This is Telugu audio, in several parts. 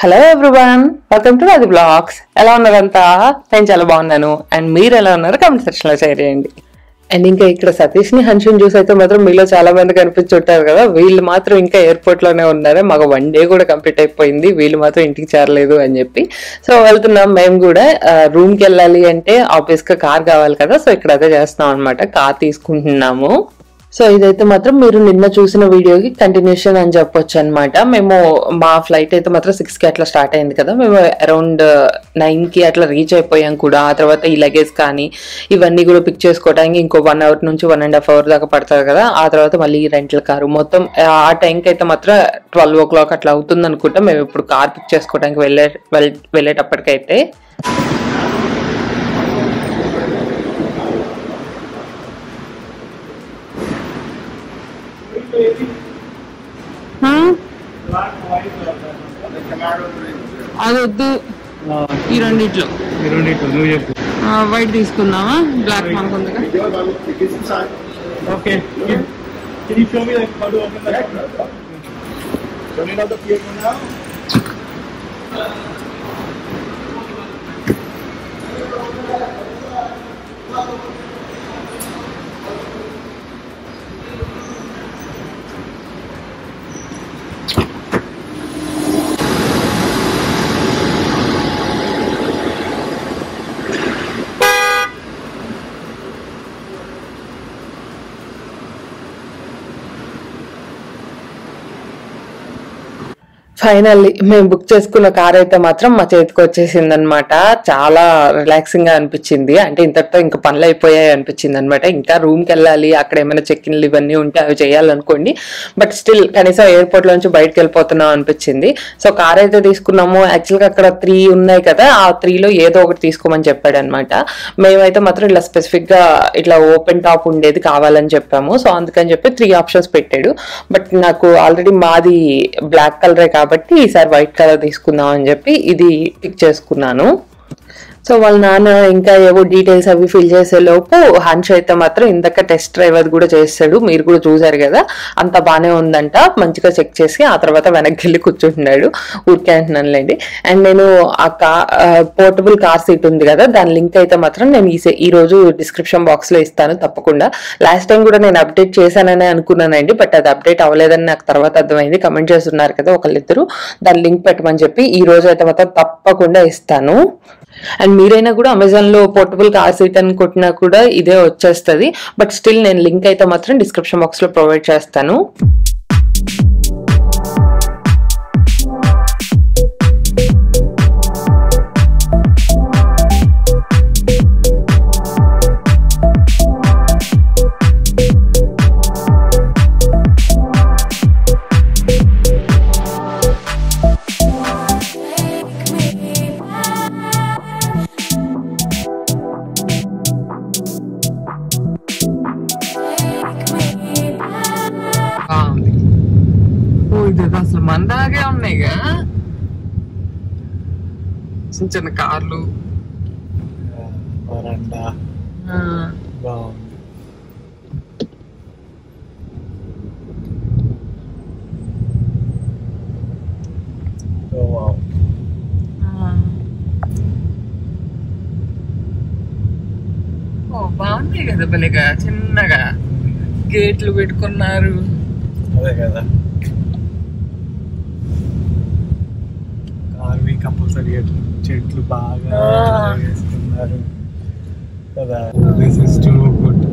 హలో ఎవ్రీవన్ వెల్కమ్ టు అది బ్లాగ్స్ ఎలా ఉన్నారంతా నేను చాలా బాగున్నాను అండ్ మీరు ఎలా ఉన్నారు కామెంట్ సెక్షన్ లో షేర్ చేయండి అండ్ ఇంకా ఇక్కడ సతీష్ ని హన్షన్ చూసి అయితే మాత్రం మీలో చాలా మంది కనిపించుంటారు కదా వీళ్ళు మాత్రం ఇంకా ఎయిర్పోర్ట్ లోనే ఉన్నారు మాకు వన్ డే కూడా కంప్లీట్ అయిపోయింది వీళ్ళు మాత్రం ఇంటికి చేరలేదు అని చెప్పి సో వెళ్తున్నాం మేము కూడా రూమ్ కి వెళ్ళాలి అంటే ఆబ్వియస్ గా కార్ కావాలి కదా సో ఇక్కడ అదే చేస్తున్నాం అనమాట కార్ తీసుకుంటున్నాము సో ఇదైతే మాత్రం మీరు నిన్న చూసిన వీడియోకి కంటిన్యూషన్ అని చెప్పొచ్చు అనమాట మేము మా ఫ్లైట్ అయితే మాత్రం సిక్స్ కి అట్లా స్టార్ట్ అయింది కదా మేము అరౌండ్ నైన్ కి అట్లా రీచ్ అయిపోయాం కూడా ఆ తర్వాత ఈ లగేజ్ కానీ ఇవన్నీ కూడా పిక్ చేసుకోవడానికి ఇంకో వన్ అవర్ నుంచి వన్ అండ్ హాఫ్ అవర్ దాకా పడుతుంది కదా ఆ తర్వాత మళ్ళీ రెంటల్ కారు మొత్తం ఆ టైంకి అయితే మాత్రం ట్వెల్వ్ ఓ క్లాక్ అట్లా అవుతుంది అనుకుంటా మేము ఇప్పుడు కార్ పిక్ చేసుకోవడానికి వెళ్ళే వెళ్- వెళ్ళేటప్పటికైతే అది వద్దు ఈ రెండిట్లో ఈ రెండిట్లో నువ్వు చెప్పు వైట్ తీసుకుందామా బ్లాక్ మనకు ఉందిగా okay Can you show me like how to open that? Show me how the PA now. Finally మేము బుక్ చేసుకున్న కార్ అయితే మాత్రం మా చేతికి వచ్చేసింది అనమాట చాలా రిలాక్సింగ్ గా అనిపించింది అంటే ఇంతటితో ఇంకా పనులు అయిపోయాయి అనిపించింది అనమాట ఇంకా రూమ్ కి వెళ్ళాలి అక్కడ ఏమైనా చెక్ ఇన్లు ఇవన్నీ ఉంటే అవి చేయాలనుకోండి బట్ స్టిల్ కనీసం ఎయిర్పోర్ట్ లోంచి బయటకు వెళ్ళిపోతున్నాం అనిపించింది సో కార్ అయితే తీసుకున్నాము యాక్చువల్ గా అక్కడ త్రీ ఉన్నాయి కదా ఆ త్రీలో ఏదో ఒకటి తీసుకోమని చెప్పాడు అనమాట మేమైతే మాత్రం ఇట్లా స్పెసిఫిక్ గా ఇట్లా ఓపెన్ టాప్ ఉండేది కావాలని చెప్పాము సో అందుకని చెప్పి త్రీ ఆప్షన్స్ పెట్టాడు బట్ నాకు ఆల్రెడీ మాది బ్లాక్ కలరే కాబట్టి ఈసారి వైట్ కలర్ తీసుకుందాం అని చెప్పి ఇది పిక్ చేసుకున్నాను సో వాళ్ళ నాన్న ఇంకా ఏవో డీటెయిల్స్ అవి ఫిల్ చేసే లోపు హన్ష్ అయితే మాత్రం ఇందాక టెస్ట్ డ్రైవ్ అది కూడా చేస్తాడు మీరు కూడా చూసారు కదా అంత బాగానే ఉందంట మంచిగా చెక్ చేసి ఆ తర్వాత వెనక్కి వెళ్ళి కూర్చుంటున్నాడు ఊరికే అంటున్నానులేండి అండ్ నేను ఆ కా పోర్టబుల్ కార్ సీట్ ఉంది కదా దాని లింక్ అయితే మాత్రం నేను ఈ సే- ఈ రోజు డిస్క్రిప్షన్ బాక్స్ లో ఇస్తాను తప్పకుండా లాస్ట్ టైం కూడా నేను అప్డేట్ చేశానని అనుకున్నానండి బట్ అది అప్డేట్ అవ్వలేదని నాకు తర్వాత అర్థమైంది కమెంట్ చేస్తున్నారు కదా ఒకళ్ళిద్దరు దాని లింక్ పెట్టమని చెప్పి ఈ రోజు అయితే మాత్రం తప్పకుండా ఇస్తాను అండ్ మీరైనా కూడా అమెజాన్ లో పోర్టబుల్ కార్ సీట్ అని కొట్టినా కూడా ఇదే వచ్చేస్తుంది బట్ స్టిల్ నేను లింక్ అయితే మాత్రం డిస్క్రిప్షన్ బాక్స్ లో ప్రొవైడ్ చేస్తాను ఓ ఇది అసలు మందాగే ఉన్నాయిగా చిన్న చిన్న కార్లు వరండా బాగుంది Oh, wow. ఓ బాగున్నాయి కదా భలేగా చిన్నగా గేట్లు పెట్టుకున్నారు అదే కదా కార్వి కంపల్సరీ చెట్లు బాగా Ah. వేస్తున్నారు కదా this is too good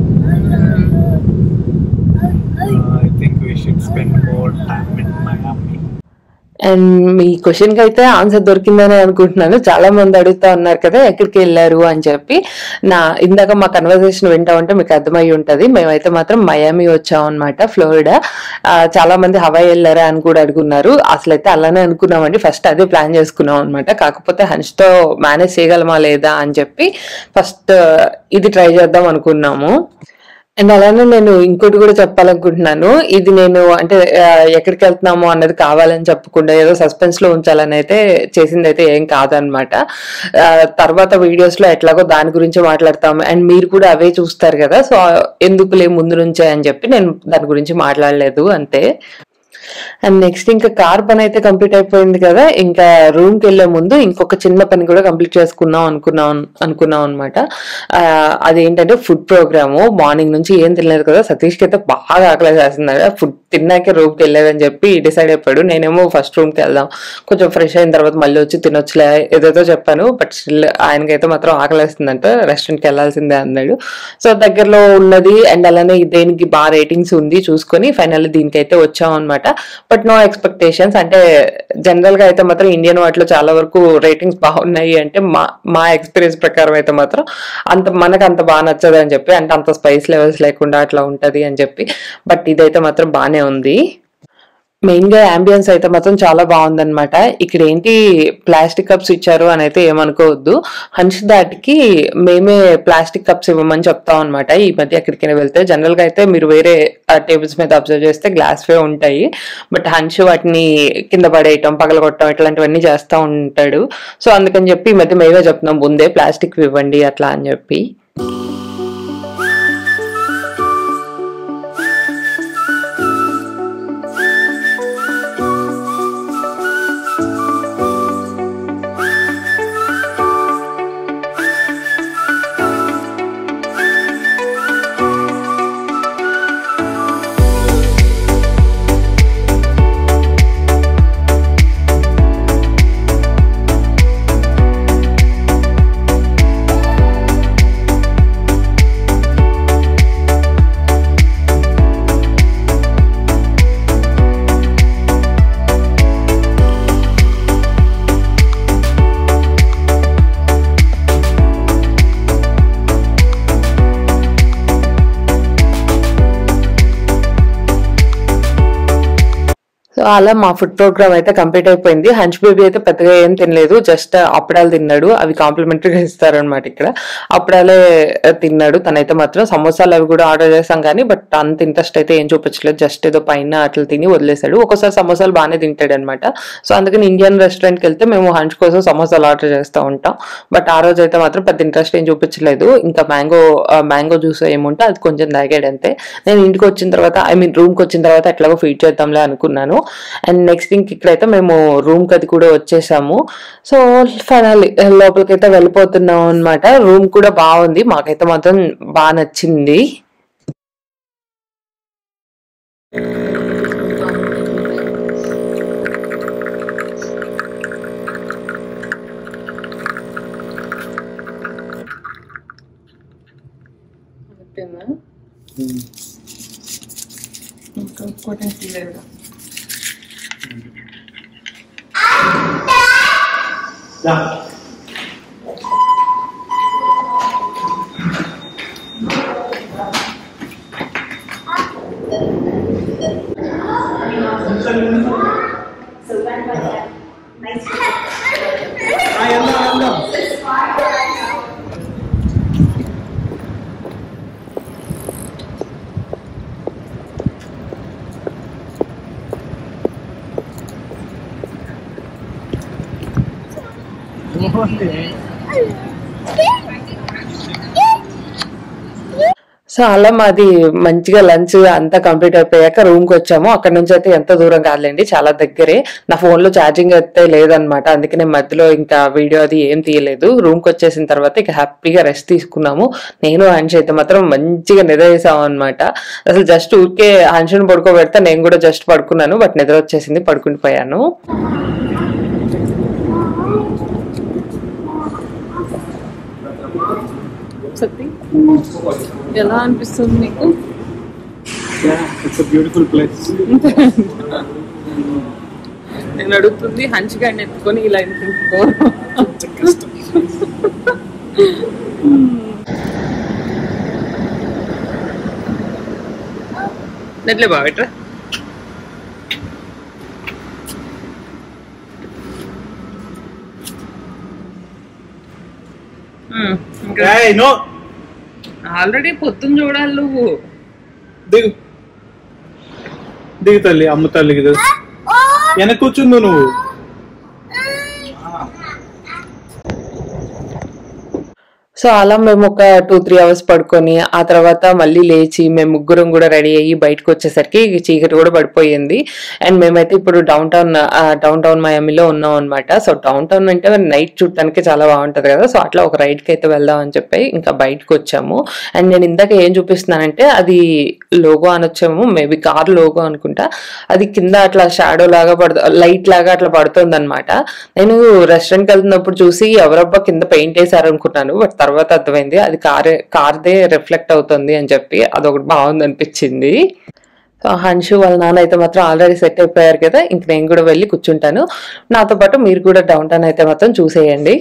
I think we should spend more time in Miami and మీ క్వశ్చన్ కి అయితే ఆన్సర్ దొరికిందని అనుకుంటున్నాను చాలా మంది అడుగుతా ఉన్నారు కదా ఎక్కడికి వెళ్ళారు అని చెప్పి నా ఇందాక మా కన్వర్సేషన్ వింటా ఉంటే మీకు అర్థమై ఉంటది మేమైతే మాత్రం మయామి వచ్చాం అనమాట ఫ్లోరిడా ఆ, చాలా మంది హవాయి వెళ్ళారా అని కూడా అడుగున్నారు అసలు అయితే అలానే అనుకున్నామండి ఫస్ట్ అదే ప్లాన్ చేసుకున్నాం అనమాట కాకపోతే హన్స్ తో మేనేజ్ చేయగలమా లేదా అని చెప్పి ఫస్ట్ ఇది ట్రై చేద్దాం అనుకున్నాము అండ్ అలానే నేను ఇంకోటి కూడా చెప్పాలనుకుంటున్నాను ఇది నేను అంటే ఆ, ఎక్కడికి వెళ్తున్నాము అన్నది కావాలని చెప్పకుండా ఏదో సస్పెన్స్ లో ఉంచాలని అయితే చేసింది అయితే ఏం కాదనమాట ఆ, తర్వాత వీడియోస్ లో ఎట్లాగో దాని గురించి మాట్లాడతాము అండ్ మీరు కూడా అవే చూస్తారు కదా సో ఎందుకులే ముందు నుంచే అని చెప్పి నేను దాని గురించి మాట్లాడలేదు అంతే అండ్ నెక్స్ట్ ఇంకా కార్ పని అయితే కంప్లీట్ అయిపోయింది కదా ఇంకా రూమ్ కి వెళ్లే ముందు ఇంకొక చిన్న పని కూడా కంప్లీట్ చేసుకుందాం అనుకున్నాం అనుకున్నాం అనమాట అదేంటంటే ఫుడ్ ప్రోగ్రామ్ మార్నింగ్ నుంచి ఏం తినలేదు కదా సతీష్ కి అయితే బాగా ఆకలి చేస్తున్నాడు ఫుడ్ తిన్నాకే రూమ్ కి వెళ్ళేదని చెప్పి డిసైడ్ అయిపోయాడు నేనేమో ఫస్ట్ రూమ్ కి వెళ్దాం కొంచెం ఫ్రెష్ అయిన తర్వాత మళ్ళీ వచ్చి తినొచ్చులే ఏదేదో చెప్పాను బట్ స్టిల్ ఆయనకైతే మాత్రం ఆకలిస్తుందంట రెస్టారెంట్ కి వెళ్ళాల్సిందే అన్నాడు సో దగ్గరలో ఉన్నది అండ్ అలానే దేనికి బాగా రేటింగ్స్ ఉంది చూసుకొని ఫైనల్ దీనికైతే వచ్చాం అనమాట బట్ నో ఎక్స్పెక్టేషన్స్ అంటే జనరల్ గా అయితే మాత్రం ఇండియన్ వాటిలో చాలా వరకు రేటింగ్స్ బాగున్నాయి అంటే మా మా ఎక్స్పీరియన్స్ ప్రకారం అయితే మాత్రం అంత మనకు అంత బాగా నచ్చదు అని చెప్పి అంటే అంత స్పైస్ లెవెల్స్ లేకుండా అట్లా ఉంటది అని చెప్పి బట్ ఇదైతే మాత్రం బాగానే ఉంది మెయిన్ గా అంబియన్స్ అయితే మాత్రం చాలా బాగుందన్నమాట ఇక్కడ ఏంటి ప్లాస్టిక్ కప్స్ ఇచ్చారు అని అయితే ఏమనుకోవద్దు హంచ్ దాటికి మేమే ప్లాస్టిక్ కప్స్ ఇవ్వమని చెప్తాం అనమాట ఈ మధ్య ఎక్కడికైనా వెళ్తే జనరల్ గా అయితే మీరు వేరే టేబుల్స్ మీద అబ్జర్వ్ చేస్తే గ్లాస్ వే ఉంటాయి బట్ హంచ్ వాటిని కింద పడేయటం పగలగొట్టడం ఇట్లాంటివన్నీ చేస్తూ ఉంటాడు సో అందుకని చెప్పి ఈ మధ్య మేమే చెప్తున్నాం ముందే ప్లాస్టిక్ ఇవ్వండి అట్లా అని చెప్పి సో అలా మా ఫుడ్ ప్రోగ్రామ్ అయితే కంప్లీట్ అయిపోయింది హంచ్ బేబీ అయితే పెద్దగా ఏం తినలేదు జస్ట్ అప్పడాలు తిన్నాడు అవి కాంప్లిమెంటరీగా ఇస్తారనమాట ఇక్కడ అప్పడాలే తిన్నాడు తనైతే మాత్రం సమోసాలు అవి కూడా ఆర్డర్ చేసాం కానీ బట్ అంత ఇంట్రెస్ట్ అయితే ఏం చూపించలేదు జస్ట్ ఏదో పైన అట్లా తిని వదిలేశాడు ఒక్కోసారి సమోసాలు బాగానే తింటాడు అనమాట సో అందుకని ఇండియన్ రెస్టారెంట్కి వెళ్తే మేము హంచ్ కోసం సమోసాలు ఆర్డర్ చేస్తూ ఉంటాం బట్ ఆ రోజు అయితే మాత్రం పెద్ద ఇంట్రెస్ట్ ఏం చూపించలేదు ఇంకా మ్యాంగో మ్యాంగో జ్యూస్ ఏముంటే అది కొంచెం తాగాడు అంతే నేను ఇంటికి వచ్చిన తర్వాత ఐ మీన్ రూమ్కి వచ్చిన తర్వాత ఎట్లాగో ఫీడ్ చేద్దాంలే అనుకున్నాను అండ్ నెక్స్ట్ ఇంక ఇక్కడైతే మేము రూమ్ కి అది కూడా వచ్చేసాము సో ఫైనల్ లోపలికి అయితే వెళ్ళిపోతున్నాం అనమాట రూమ్ కూడా బాగుంది మాకైతే మాత్రం బాగా నచ్చింది Yeah. Ah, వెళ్దాం, వెళ్దాం. సో అలా మాది మంచిగా లంచ్ అంతా కంప్లీట్ అయిపోయాక రూమ్ కి వచ్చాము అక్కడ నుంచి అయితే ఎంత దూరం కాదులేండి చాలా దగ్గరే నా ఫోన్ లో ఛార్జింగ్ అయితే లేదనమాట అందుకే నేను మధ్యలో ఇంకా వీడియో అది ఏం తీయలేదు రూమ్ కి వచ్చేసిన తర్వాత ఇక హ్యాపీగా రెస్ట్ తీసుకున్నాము నేను హన్ష్ అయితే మాత్రం మంచిగా నిద్ర చేసాము అనమాట అసలు జస్ట్ ఊరికే హన్షన్ పడుకోబెడితే నేను కూడా జస్ట్ పడుకున్నాను బట్ నిద్ర వచ్చేసింది పడుకుని పోయాను సత్తి ఎలా అనిపిస్తుంది నీకు Yeah, it's a beautiful place. నేను అడుగుతుంది హంచ్ గాడిని ఎత్తుకొని ఇలా ఇంటికి నెట్లే బాగా ఇట్రా Hey, no! ఆల్రెడీ పొద్దున్న చూడాలి నువ్వు దిగు దిగు తల్లి అమ్మ తల్లికి దిగు వెనక కూర్చుందు నువ్వు సో అలా మేము ఒక టూ త్రీ అవర్స్ పడుకొని ఆ తర్వాత మళ్ళీ లేచి మేము ముగ్గురం కూడా రెడీ అయ్యి బయటకు వచ్చేసరికి చీకటి కూడా పడిపోయింది అండ్ మేమైతే ఇప్పుడు డౌన్ టౌన్ డౌన్ టౌన్ మయామిలో ఉన్నాం అనమాట సో డౌన్ టౌన్ అంటే నైట్ చూడటానికి చాలా బాగుంటది కదా సో అట్లా ఒక రైడ్ కి అయితే వెళ్దాం అని చెప్పి ఇంకా బయటకు వచ్చాము అండ్ నేను ఇందాక ఏం చూపిస్తున్నానంటే అది లోగో అనొచ్చేమో మేబీ కార్ లోగో అనుకుంటా అది కింద అట్లా షాడో లాగా పడుతు లైట్ లాగా అట్లా పడుతుంది అనమాట నేను రెస్టారెంట్ కి వెళ్తున్నప్పుడు చూసి ఎవరబ్బా కింద పెయింట్ వేసారు అనుకున్నాను బట్ తర్వాత అర్థమైంది అది కార్ కార్దే రిఫ్లెక్ట్ అవుతుంది అని చెప్పి అదొకటి బాగుంది అనిపించింది సో హన్షు వాళ్ళ నాన్న అయితే మాత్రం ఆల్రెడీ సెట్ అయిపోయారు కదా ఇంక నేను కూడా వెళ్ళి కూర్చుంటాను నాతో పాటు మీరు కూడా డౌన్ టౌన్ అయితే మాత్రం చూసేయండి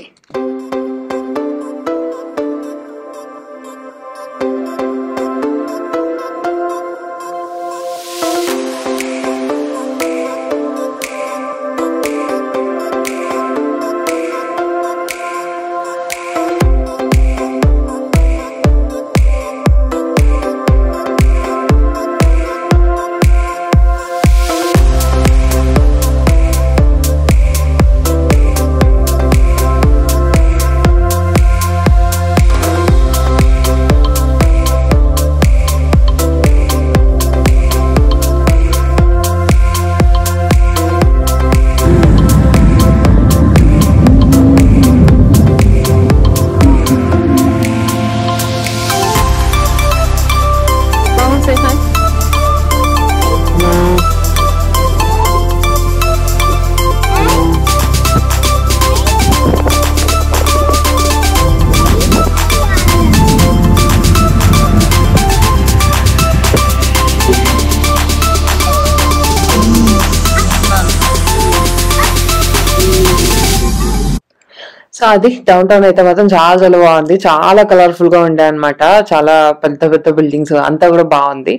సో అది డౌన్ టౌన్ అయితే మాత్రం చాలా చాలా బాగుంది చాలా కలర్ఫుల్ గా ఉండే అనమాట చాలా పెద్ద పెద్ద బిల్డింగ్స్ అంతా కూడా బాగుంది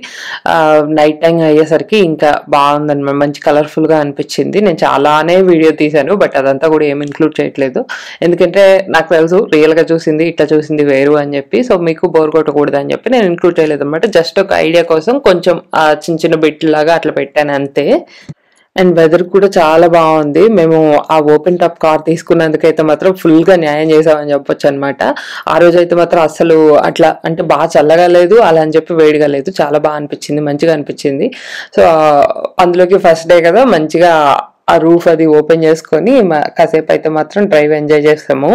నైట్ టైం అయ్యేసరికి ఇంకా బాగుంది అనమాట మంచి కలర్ఫుల్ గా అనిపించింది నేను చాలానే వీడియో తీశాను బట్ అదంతా కూడా ఏమి ఇంక్లూడ్ చేయట్లేదు ఎందుకంటే నాకు తెలుసు రియల్ గా చూసింది ఇట్లా చూసింది వేరు అని చెప్పి సో మీకు బోర్ కొట్టకూడదు అని చెప్పి నేను ఇంక్లూడ్ చేయలేదు అనమాట జస్ట్ ఒక ఐడియా కోసం కొంచెం ఆ చిన్న చిన్న బిట్ లాగా అట్లా పెట్టాను అంతే అండ్ వెదర్ కూడా చాలా బాగుంది మేము ఆ ఓపెన్ టాప్ కార్ తీసుకున్నందుకైతే మాత్రం ఫుల్ గా న్యాయం చేసామని చెప్పొచ్చు అనమాట ఆ రోజు అయితే మాత్రం అసలు అట్లా అంటే బాగా చల్లగా లేదు అలా అని చెప్పి వేడిగా లేదు చాలా బాగా అనిపించింది మంచిగా అనిపించింది సో అందులోకి ఫస్ట్ డే కదా మంచిగా ఆ రూఫ్ అది ఓపెన్ చేసుకొని మ- కాసేపు అయితే మాత్రం డ్రైవ్ ఎంజాయ్ చేస్తాము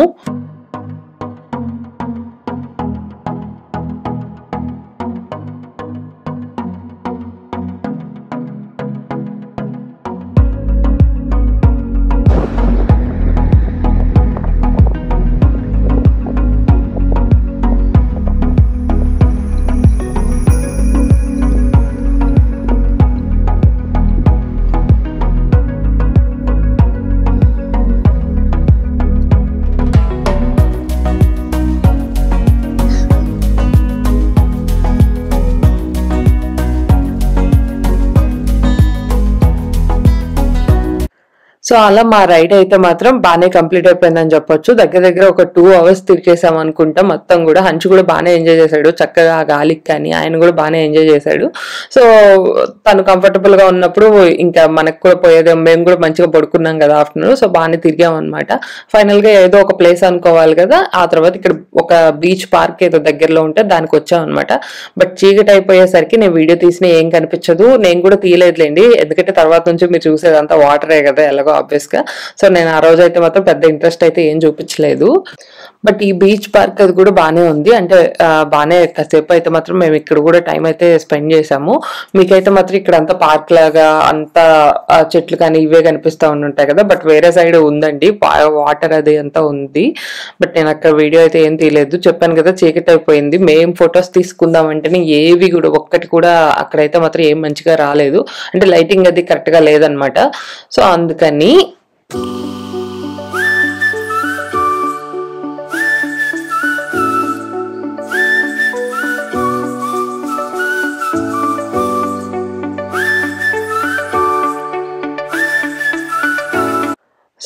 సో అలా మా రైడ్ అయితే మాత్రం బాగానే కంప్లీట్ అయిపోయిందని చెప్పొచ్చు దగ్గర దగ్గర ఒక టూ అవర్స్ తిరిగేసాం అనుకుంటా మొత్తం కూడా హంచు కూడా బాగానే ఎంజాయ్ చేశాడు చక్కగా ఆ గాలికి కానీ ఆయన కూడా బాగానే ఎంజాయ్ చేశాడు సో తను కంఫర్టబుల్ గా ఉన్నప్పుడు ఇంకా మనకు కూడా పోయేది మేము కూడా మంచిగా పడుకున్నాం కదా ఆఫ్టర్నూన్ సో బాగానే తిరిగాం అనమాట ఫైనల్ గా ఏదో ఒక ప్లేస్ అనుకోవాలి కదా ఆ తర్వాత ఇక్కడ ఒక బీచ్ పార్క్ ఏదో దగ్గరలో ఉంటే దానికి వచ్చాం అనమాట బట్ చీకటి అయిపోయేసరికి నేను వీడియో తీసిన ఏం కనిపించదు నేను కూడా తీయలేదులేండి ఎందుకంటే తర్వాత నుంచి మీరు చూసేదంతా వాటరే కదా ఎలాగో ఆబ్వియస్ గా సో నేను ఆ రోజు అయితే మాత్రం పెద్ద ఇంట్రెస్ట్ అయితే ఏం చూపించలేదు బట్ ఈ బీచ్ పార్క్ అది కూడా బాగానే ఉంది అంటే ఆ, బాగానే కాసేపు అయితే మాత్రం మేము ఇక్కడ కూడా టైం అయితే స్పెండ్ చేసాము మీకైతే మాత్రం ఇక్కడ అంతా పార్క్ లాగా అంతా ఆ, చెట్లు కానీ ఇవే కనిపిస్తా ఉండుంటాయి కదా బట్ వేరే సైడ్ ఉందండి వాటర్ అది అంతా ఉంది బట్ నేను అక్కడ వీడియో అయితే ఏం తీయలేదు చెప్పాను కదా చీకటి అయిపోయింది మేము ఫొటోస్ తీసుకుందాం అంటేనే ఏవి కూడా ఒక్కటి కూడా అక్కడైతే మాత్రం ఏం మంచిగా రాలేదు అంటే లైటింగ్ అది కరెక్ట్ గా లేదనమాట సో అందుకని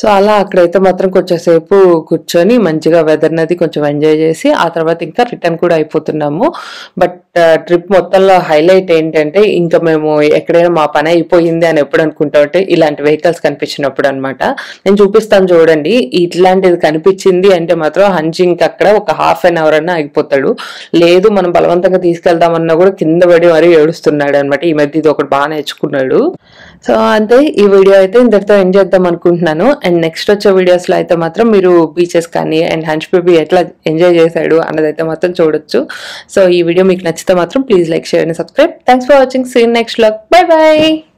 సో అలా అక్కడైతే మాత్రం కొంచెంసేపు కూర్చొని మంచిగా వెదర్ నది కొంచెం ఎంజాయ్ చేసి ఆ తర్వాత ఇంకా రిటర్న్ కూడా అయిపోతున్నాము బట్ ట్రిప్ మొత్తంలో హైలైట్ ఏంటంటే ఇంకా మేము ఎక్కడైనా మా పని అయిపోయింది అని ఎప్పుడు అనుకుంటా ఉంటే ఇలాంటి వెహికల్స్ కనిపించినప్పుడు అనమాట నేను చూపిస్తాను చూడండి ఇట్లాంటిది కనిపించింది అంటే మాత్రం హంచి ఇంకా అక్కడ ఒక హాఫ్ అన్ అవర్ అన్నా ఆగిపోతాడు లేదు మనం బలవంతంగా తీసుకెళ్దామన్నా కూడా కింద పడి మరీ ఏడుస్తున్నాడు అనమాట ఈ మధ్య ఇది ఒకటి బాగా నేర్చుకున్నాడు సో అంతే ఈ వీడియో అయితే ఇంతటితో ఎండ్ చేద్దాం అనుకుంటున్నాను అండ్ నెక్స్ట్ వచ్చే వీడియోస్ లో అయితే మాత్రం మీరు బీచెస్ కానీ అండ్ హంచ్ బేబీ ఎట్లా ఎంజాయ్ చేశాడు అన్నదైతే మాత్రం చూడొచ్చు సో ఈ వీడియో మీకు నచ్చితే మాత్రం please like share and subscribe thanks for watching seen next log bye by